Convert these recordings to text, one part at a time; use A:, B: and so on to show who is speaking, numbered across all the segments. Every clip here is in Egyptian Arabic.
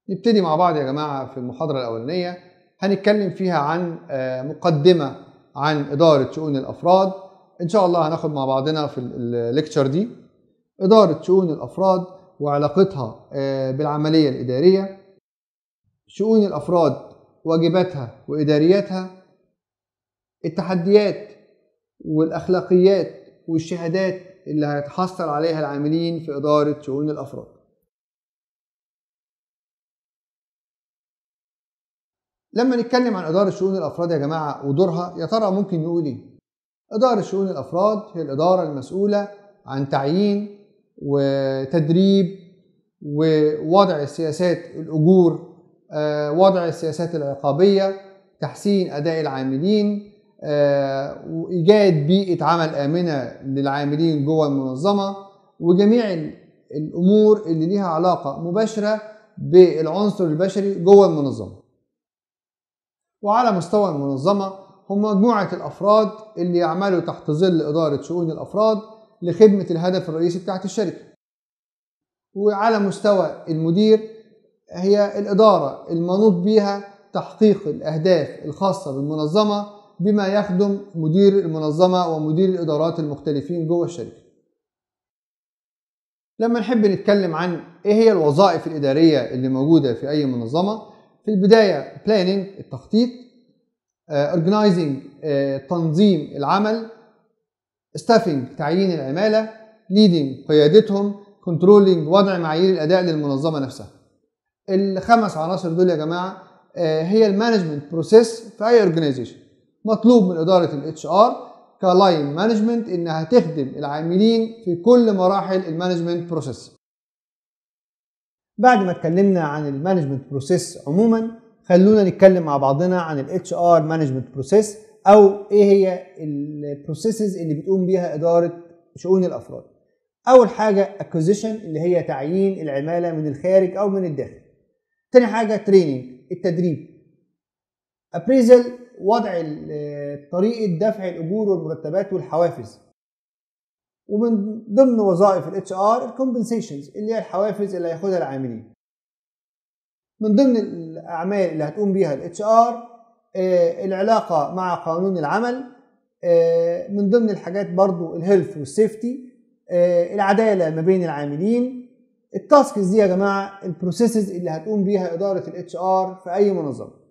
A: نبتدي مع بعض يا جماعة في المحاضرة الأولانية هنتكلم فيها عن مقدمة عن إدارة شؤون الأفراد إن شاء الله هناخد مع بعضنا في الليكتشر دي إدارة شؤون الأفراد وعلاقتها بالعملية الإدارية شؤون الأفراد واجباتها وإدارياتها التحديات والأخلاقيات والشهادات اللي هيتحصل عليها العاملين في إدارة شؤون الأفراد لما نتكلم عن إدارة شؤون الأفراد يا جماعة ودورها يا ترى ممكن نقول إيه؟ إدارة شؤون الأفراد هي الإدارة المسؤولة عن تعيين وتدريب ووضع سياسات الأجور وضع السياسات العقابية تحسين أداء العاملين وإيجاد بيئة عمل آمنة للعاملين جوه المنظمة وجميع الأمور اللي ليها علاقة مباشرة بالعنصر البشري جوه المنظمة وعلى مستوى المنظمة هم مجموعة الأفراد اللي يعملوا تحت ظل إدارة شؤون الأفراد لخدمة الهدف الرئيسي بتاعت الشركة وعلى مستوى المدير هي الإدارة المنوط بيها تحقيق الأهداف الخاصة بالمنظمة بما يخدم مدير المنظمة ومدير الإدارات المختلفين جوه الشركة لما نحب نتكلم عن إيه هي الوظائف الإدارية اللي موجودة في أي منظمة في البداية planning التخطيط organizing تنظيم العمل staffing تعيين العمالة leading قيادتهم controlling وضع معايير الأداء للمنظمة نفسها الخمس عناصر دول يا جماعة هي المانجمنت بروسيس في أي اورجانيزيشن مطلوب من إدارة الاتش ار كلاين مانجمنت إنها تخدم العاملين في كل مراحل المانجمنت بروسيس بعد ما اتكلمنا عن المانجمنت بروسيس عموما خلونا نتكلم مع بعضنا عن الاتش ار مانجمنت بروسيس او ايه هي البروسيسز اللي بتقوم بيها اداره شؤون الافراد اول حاجه اكوزيشن اللي هي تعيين العماله من الخارج او من الداخل تاني حاجه تريننج التدريب ابريزل وضع طريقه دفع الاجور والمرتبات والحوافز ومن ضمن وظائف الاتش ار الكومبنسيشنز اللي هي الحوافز اللي هياخدها العاملين من ضمن الاعمال اللي هتقوم بيها الاتش ار العلاقه مع قانون العمل من ضمن الحاجات برضو الهيلث والسيفتي العداله ما بين العاملين التاسكس دي يا جماعه البروسيسز اللي هتقوم بيها اداره الاتش ار في اي منظمه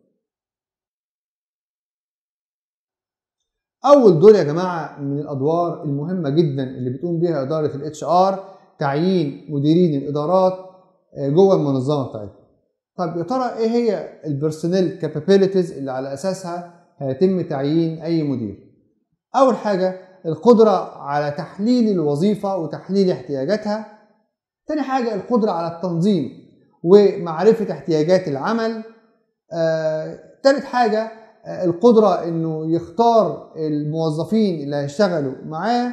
A: اول دور يا جماعه من الادوار المهمه جدا اللي بتقوم بيها اداره الاتش ار تعيين مديرين الادارات جوه المنظمه بتاعتها طب يا ترى ايه هي البيرسونيل كابابيلتيز اللي على اساسها هيتم تعيين اي مدير اول حاجه القدره على تحليل الوظيفه وتحليل احتياجاتها تاني حاجه القدره على التنظيم ومعرفه احتياجات العمل آه، تالت حاجه القدرة انه يختار الموظفين اللي هيشتغلوا معاه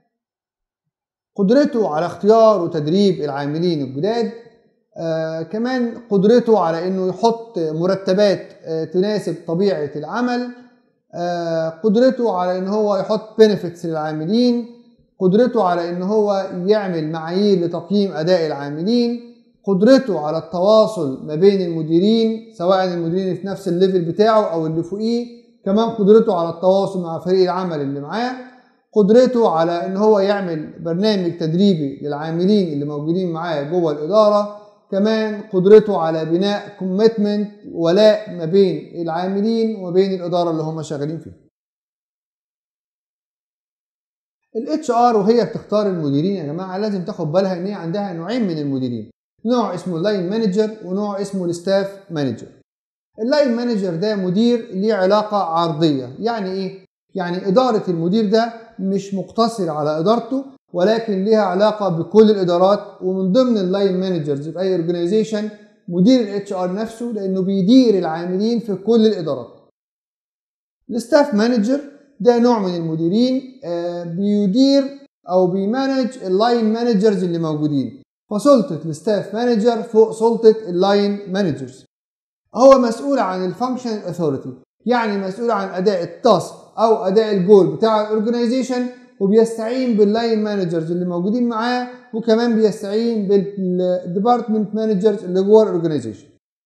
A: قدرته على اختيار وتدريب العاملين الجداد آه كمان قدرته على انه يحط مرتبات آه تناسب طبيعة العمل آه قدرته على ان هو يحط بنفيتس للعاملين قدرته على ان هو يعمل معايير لتقييم اداء العاملين قدرته على التواصل ما بين المديرين سواء المديرين في نفس الليفل بتاعه او اللي فوقيه كمان قدرته على التواصل مع فريق العمل اللي معاه قدرته على ان هو يعمل برنامج تدريبي للعاملين اللي موجودين معاه جوه الاداره كمان قدرته على بناء كوميتمنت ولاء ما بين العاملين وما بين الاداره اللي هم شغالين فيها الاتش ار وهي بتختار المديرين يا جماعه لازم تاخد بالها ان هي عندها نوعين من المديرين نوع اسمه اللاين مانجر ونوع اسمه الستاف مانجر اللاين مانجر ده مدير ليه علاقة عرضية يعني ايه؟ يعني إدارة المدير ده مش مقتصر على إدارته ولكن ليها علاقة بكل الإدارات ومن ضمن اللاين مانجرز في أي اورجانيزيشن مدير الاتش ار نفسه لأنه بيدير العاملين في كل الإدارات الستاف مانجر ده نوع من المديرين بيدير أو بيمانج اللاين مانجرز اللي موجودين فسلطة الستاف مانجر فوق سلطة اللاين مانجرز هو مسؤول عن الفانكشن اثوريتي يعني مسؤول عن اداء التاسك او اداء الجول بتاع الاورجنايزيشن وبيستعين باللاين مانجرز اللي موجودين معاه وكمان بيستعين بالديبارتمنت مانجرز اللي جوه الاورجنايزيشن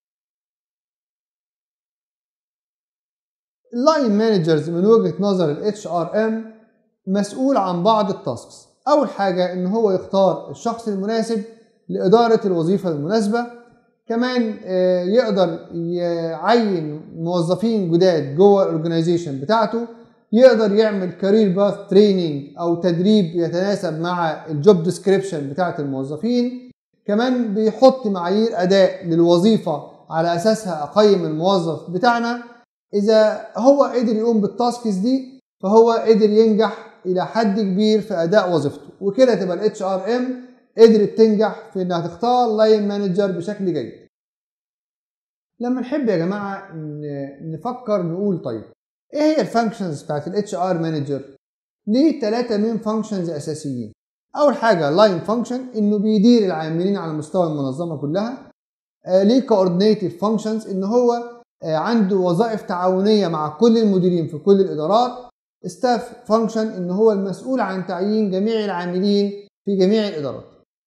A: اللاين مانجرز من وجهه نظر الاتش ار ام مسؤول عن بعض التاسكس اول حاجه ان هو يختار الشخص المناسب لاداره الوظيفه المناسبه كمان آه، يقدر يعين موظفين جداد جوه الاورجنايزيشن بتاعته يقدر يعمل كارير باث تريننج او تدريب يتناسب مع الجوب ديسكريبشن بتاعت الموظفين كمان بيحط معايير اداء للوظيفه على اساسها اقيم الموظف بتاعنا اذا هو قدر يقوم بالتاسكس دي فهو قدر ينجح الى حد كبير في اداء وظيفته وكده تبقى الاتش ار ام قدرت تنجح في انها تختار لاين مانجر بشكل جيد لما نحب يا جماعه نفكر نقول طيب ايه هي الفانكشنز بتاعت الاتش ار مانجر ليه ثلاثه مين فانكشنز اساسيين اول حاجه لاين فانكشن انه بيدير العاملين على مستوى المنظمه كلها آه ليه كوردينيتيف فانكشنز ان هو آه عنده وظائف تعاونيه مع كل المديرين في كل الادارات ستاف فانكشن ان هو المسؤول عن تعيين جميع العاملين في جميع الادارات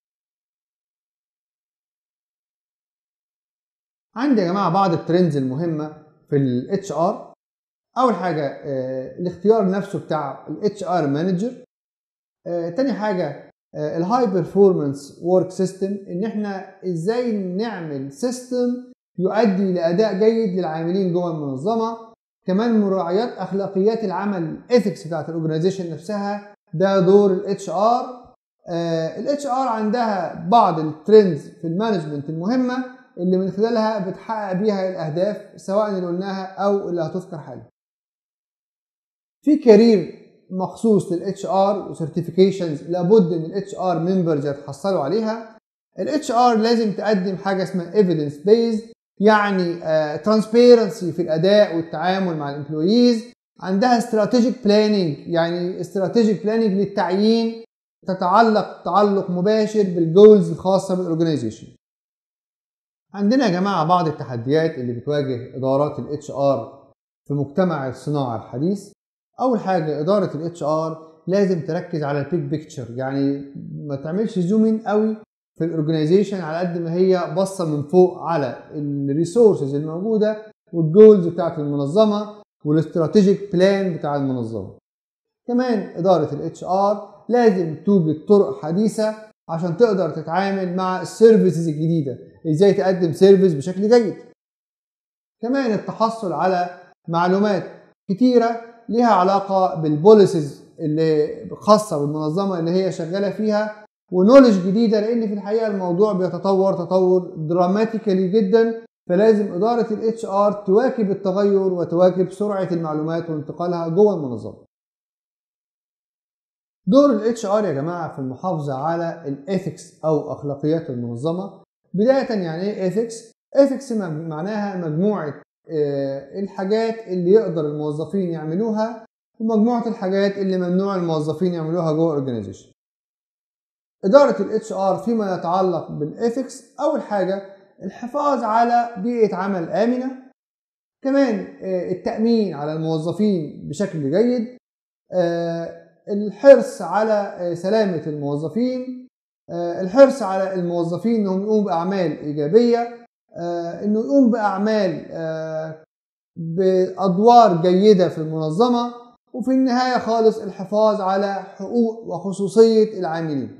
A: عندي يا جماعه بعض الترندز المهمه في الاتش ار اول حاجه آه الاختيار نفسه بتاع الاتش ار مانجر تاني حاجه الهاي بيرفورمانس ورك سيستم ان احنا ازاي نعمل سيستم يؤدي لاداء جيد للعاملين جوه المنظمه كمان مراعيات اخلاقيات العمل الاثكس بتاعت الاورجنايزيشن نفسها ده دور الاتش ار الاتش ار عندها بعض الترندز في المانجمنت المهمه اللي من خلالها بتحقق بيها الاهداف سواء اللي قلناها او اللي هتذكر حالا في كارير مخصوص للاتش ار وسيرتيفيكيشنز لابد ان الاتش ار ممبرز يتحصلوا عليها الاتش ار لازم تقدم حاجه اسمها ايفيدنس بيزد يعني ترانسبيرنسي uh, في الاداء والتعامل مع الامبلويز عندها استراتيجيك بلاننج يعني استراتيجيك بلاننج للتعيين تتعلق تعلق مباشر بالجولز الخاصه بالاورجنايزيشن عندنا يا جماعه بعض التحديات اللي بتواجه ادارات الاتش ار في مجتمع الصناعه الحديث اول حاجه اداره الاتش ار لازم تركز على البيج بيكتشر يعني ما تعملش زومين قوي في الاورجنايزيشن على قد ما هي باصه من فوق على الريسورسز الموجوده والجولز بتاعت المنظمه والاستراتيجيك بلان بتاع المنظمه كمان اداره الاتش ار لازم توجد طرق حديثه عشان تقدر تتعامل مع السيرفيسز الجديده ازاي تقدم سيرفيس بشكل جيد كمان التحصل على معلومات كتيره ليها علاقه بالبوليسز اللي خاصه بالمنظمه اللي هي شغاله فيها ونولج جديده لان في الحقيقه الموضوع بيتطور تطور دراماتيكالي جدا فلازم اداره الاتش ار تواكب التغير وتواكب سرعه المعلومات وانتقالها جوه المنظمه. دور الاتش ار يا جماعه في المحافظه على الايثكس او اخلاقيات المنظمه بدايه يعني ايه ايثكس؟ ايثكس معناها مجموعه الحاجات اللي يقدر الموظفين يعملوها ومجموعه الحاجات اللي ممنوع الموظفين يعملوها جوه الاورجنايزيشن. إدارة الاتش ار فيما يتعلق بالايثكس أول حاجة الحفاظ على بيئة عمل آمنة كمان التأمين على الموظفين بشكل جيد الحرص على سلامة الموظفين الحرص على الموظفين انهم يقوموا بأعمال إيجابية انه يقوم بأعمال بأدوار جيدة في المنظمة وفي النهاية خالص الحفاظ على حقوق وخصوصية العاملين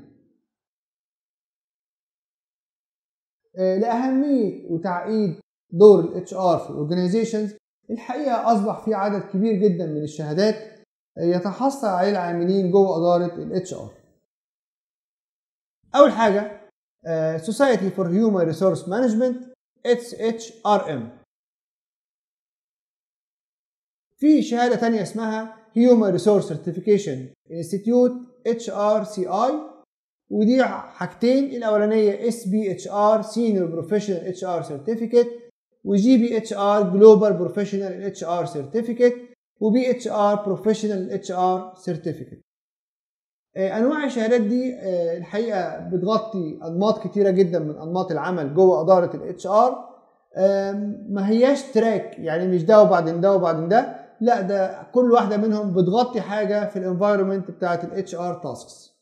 A: لاهميه وتعقيد دور الاتش ار في الاورجنايزيشنز الحقيقه اصبح في عدد كبير جدا من الشهادات يتحصل عليه العاملين جوه اداره الاتش ار اول حاجه Society for Human Resource Management HRM في شهادة تانية اسمها Human Resource Certification Institute HRCI ودي حاجتين الاولانيه اس بي اتش ار سينيور بروفيشنال اتش ار سيرتيفيكت وجي بي اتش ار جلوبال بروفيشنال اتش ار سيرتيفيكت وبي اتش ار بروفيشنال اتش ار سيرتيفيكت انواع الشهادات دي الحقيقه بتغطي انماط كتيره جدا من انماط العمل جوه اداره الاتش ار ما هياش تراك يعني مش ده وبعدين ده وبعدين ده لا ده كل واحده منهم بتغطي حاجه في الانفايرمنت بتاعت الاتش ار تاسكس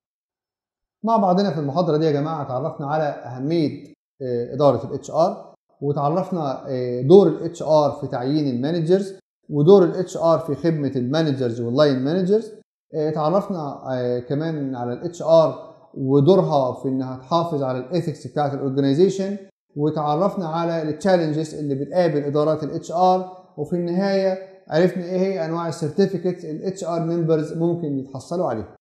A: مع بعضنا في المحاضرة دي يا جماعة تعرفنا على أهمية إدارة الاتش ار وتعرفنا آه، دور الاتش ار في تعيين المانجرز ودور الاتش ار في خدمه المانجرز واللاين مانجرز تعرفنا آه، كمان على الاتش ار ودورها في انها تحافظ على الايثكس بتاعت الاورجنايزيشن وتعرفنا على التشالنجز اللي بتقابل ادارات الاتش ار وفي النهايه عرفنا ايه هي انواع السيرتيفيكتس الاتش ار ممبرز ممكن يتحصلوا عليها